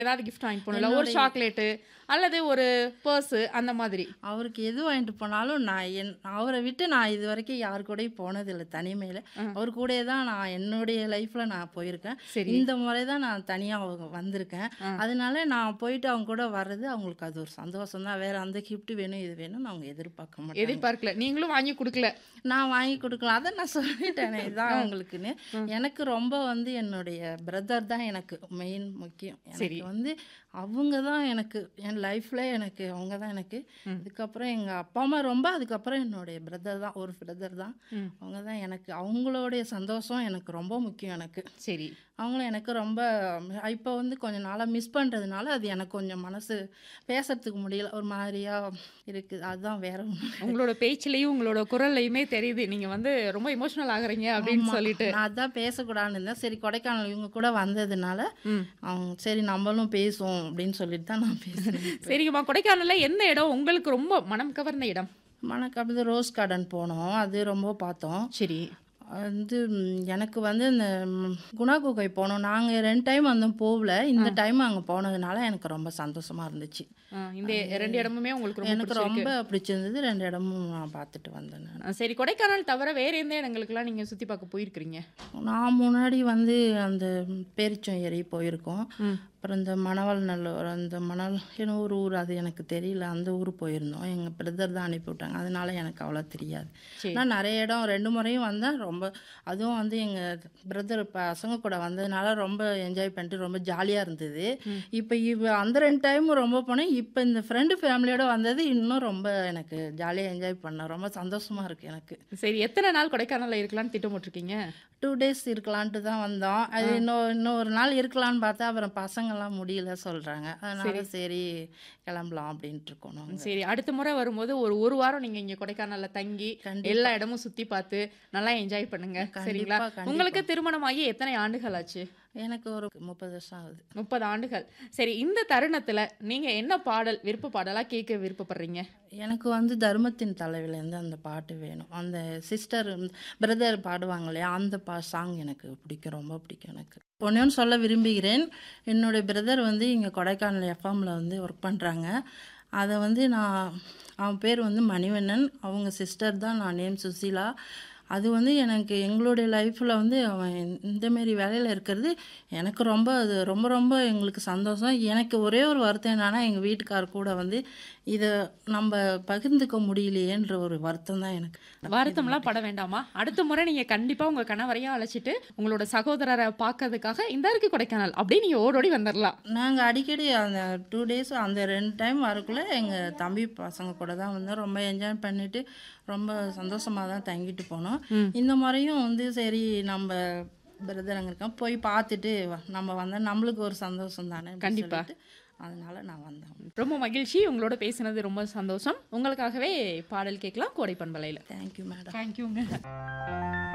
ஏதாவது கிஃப்ட் வாங்கிட்டு போகணும்ல ஒரு என்னுடைய- சாக்லேட்டு அல்லது ஒரு பர்ஸு அந்த மாதிரி அவருக்கு எது வாங்கிட்டு போனாலும் நான் என் அவரை விட்டு நான் இது வரைக்கும் யார் கூடயும் போனதில்லை தனிமையில் அவர் கூடயே தான் நான் என்னுடைய லைஃப்பில் நான் போயிருக்கேன் சரி இந்த முறை தான் நான் தனியாக வந்திருக்கேன் ஆ. அதனால நான் போயிட்டு அவங்க கூட வர்றது அவங்களுக்கு அது ஒரு சந்தோஷம் தான் வேற அந்த கிஃப்ட் வேணும் இது வேணும்னு அவங்க எதிர்பார்க்க மாட்டாங்க எதிர்பார்க்கல நீங்களும் வாங்கி கொடுக்கல நான் வாங்கி கொடுக்கலாம் அதை நான் சொல்லிட்டேனே இதான் அவங்களுக்குன்னு எனக்கு ரொம்ப வந்து என்னுடைய பிரதர் தான் எனக்கு மெயின் முக்கியம் சரி. எனக்கு வந்து அவங்க தான் எனக்கு என் லைஃப்பில் எனக்கு அவங்க தான் எனக்கு ம். அதுக்கப்புறம் எங்கள் அப்பா அம்மா ரொம்ப அதுக்கப்புறம் என்னுடைய பிரதர் தான் ஒரு பிரதர் தான் ம். அவங்க தான் எனக்கு அவங்களுடைய சந்தோஷம் எனக்கு ரொம்ப முக்கியம் எனக்கு சரி அவங்களும் எனக்கு ரொம்ப இப்போ வந்து கொஞ்சம் நாளாக மிஸ் பண்ணுறதுனால அது எனக்கு கொஞ்சம் மனசு பேசுறதுக்கு முடியல ஒரு மாதிரியா இருக்குது அதுதான் வேற ஒன்று உங்களோட பேச்சிலையும் உங்களோட குரல்லையுமே தெரியுது நீங்க வந்து ரொம்ப இமோஷனல் ஆகுறீங்க அப்படின்னு ஆமா. சொல்லிட்டு நான் அதான் பேசக்கூடாதுன்னு இருந்தேன் சரி கொடைக்கானல் இவங்க கூட வந்ததுனால ம். அவங்க சரி நம்மளும் பேசுவோம் அப்படின்னு சொல்லிட்டு தான் நான் பேசுறேன் சரிங்கம்மா கொடைக்கானல்ல எந்த இடம் உங்களுக்கு ரொம்ப மனம் கவர்ந்த இடம் மணக்காடு ரோஸ் கார்டன் போனோம் அது ரொம்ப பார்த்தோம் சரி வந்து ம், எனக்கு வந்து இந்த ம், குணா குகை போனோம் நாங்கள் ரெண்டு டைம் வந்து போகல இந்த டைம் அங்கே போனதுனால எனக்கு ரொம்ப சந்தோஷமா இருந்துச்சு ஆ, இந்த ரெண்டு இடமுமே உங்களுக்கு ரொம்ப எனக்கு பிடிச்சிருக்கு ரொம்ப பிடிச்சிருந்தது ரெண்டு இடமும் நான் பார்த்துட்டு வந்தேன் நான் ஆ, சரி கொடைக்கானல் தவிர வேற எந்த இடங்களுக்குலாம் நீங்க சுத்தி பார்க்க போயிருக்கிறீங்க நான் முன்னாடி வந்து அந்த பேரிச்சம் ஏரி போயிருக்கோம் ம். அப்புறம் இந்த மணவாள் நல்லூர் அந்த மணல் என்ன ஒரு ஊர் அது எனக்கு தெரியல அந்த ஊர் போயிருந்தோம் எங்கள் பிரதர் தான் அனுப்பி விட்டாங்க அதனால எனக்கு அவ்வளோ தெரியாது சரி நான் நிறைய இடம் ரெண்டு முறையும் வந்தேன் ரொம்ப அதுவும் வந்து எங்கள் பிரதர் பசங்க கூட வந்ததுனால ரொம்ப என்ஜாய் பண்ணிட்டு ரொம்ப ஜாலியாக இருந்தது இப்போ இவ அந்த ரெண்டு டைமும் ரொம்ப போனேன் இப்போ இந்த ஃப்ரெண்டு ஃபேமிலியோட வந்தது இன்னும் ரொம்ப எனக்கு ஜாலியாக என்ஜாய் பண்ணேன் ரொம்ப சந்தோஷமாக இருக்குது எனக்கு சரி எத்தனை நாள் கொடைக்கானல்ல இருக்கலாம்னு திட்டமிட்டிருக்கீங்க டூ டேஸ் இருக்கலான்ட்டு தான் வந்தோம் அது இன்னும் இன்னும் ஒரு நாள் இருக்கலான்னு பார்த்தா அப்புறம் பசங்கெல்லாம் முடியல சொல்கிறாங்க அதனால சரி கிளம்பலாம் அப்படின்ட்டு இருக்கோம் நாங்க. சரி அடுத்த முறை வரும்போது ஒரு ஒரு வாரம் நீங்க இங்க கொடைக்கானல்ல தங்கி கண்டிப்பா. எல்லா இடமும் சுத்தி பார்த்து நல்லா என்ஜாய் பண்ணுங்க சரிங்களா கண்டிப்பா. உங்களுக்கு திருமணமாகி எத்தனை ஆண்டுகள் ஆச்சு எனக்கு ஒரு முப்பது வருஷம் ஆகுது முப்பது ஆண்டுகள் சரி இந்த தருணத்துல நீங்க என்ன பாடல் விருப்ப பாடலா கேட்க விருப்பப்படுறீங்க எனக்கு வந்து தர்மத்தின் தலைவிலேருந்து அந்த பாட்டு வேணும் அந்த சிஸ்டர் பிரதர் பாடுவாங்க இல்லையா அந்த பா சாங் எனக்கு பிடிக்கும் ரொம்ப பிடிக்கும் எனக்கு ஒன்றே ஒன்று சொல்ல விரும்புகிறேன் என்னுடைய பிரதர் வந்து இங்கே கொடைக்கானல் எஃப்எம்மில் வந்து ஒர்க் பண்ணுறாங்க அதை வந்து நான் அவன் பேர் வந்து மணிவண்ணன் அவங்க சிஸ்டர் தான் நான் நேம் சுசீலா அது வந்து எனக்கு எங்களுடைய லைஃப்பில் வந்து அவன் இந்தமாரி வேலையில் இருக்கிறது எனக்கு ரொம்ப அது ரொம்ப ரொம்ப எங்களுக்கு சந்தோஷம் எனக்கு ஒரே ஒரு வருத்தம் என்னன்னா எங்கள் வீட்டுக்கார் கூட வந்து இதை நம்ம பகிர்ந்துக்க முடியலையேன்ற ஒரு வருத்தம் தான் எனக்கு வருத்தம்லாம் பட வேண்டாமா அடுத்த முறை நீங்க கண்டிப்பா உங்க கணவரையும் அழைச்சிட்டு உங்களோட சகோதரரை பார்க்கறதுக்காக இந்த இருக்கு கொடைக்கானல் அப்படியே நீங்க ஓடோடி வந்துடலாம் நாங்கள் அடிக்கடி அந்த டூ டேஸ் அந்த ரெண்டு டைம் வரக்குள்ள எங்கள் தம்பி பசங்க கூட தான் வந்து ரொம்ப என்ஜாய் பண்ணிட்டு ரொம்ப சந்தோஷமாக தான் தங்கிட்டு போனோம் இந்த முறையும் வந்து சரி நம்ம பிரதர் அங்கே இருக்கோம் போய் பார்த்துட்டு வ- நம்ம வந்தால் நம்மளுக்கு ஒரு சந்தோஷம் தானே அப்படின்னு கண்டிப்பா. சொல்லிட்டு அதனால நான் வந்தேன் ரொம்ப மகிழ்ச்சி உங்களோட பேசினது ரொம்ப சந்தோஷம் உங்களுக்காகவே பாடல் கேட்கலாம் கோடை பண்பலையில் தேங்க்யூ மேடம் தேங்க்யூங்க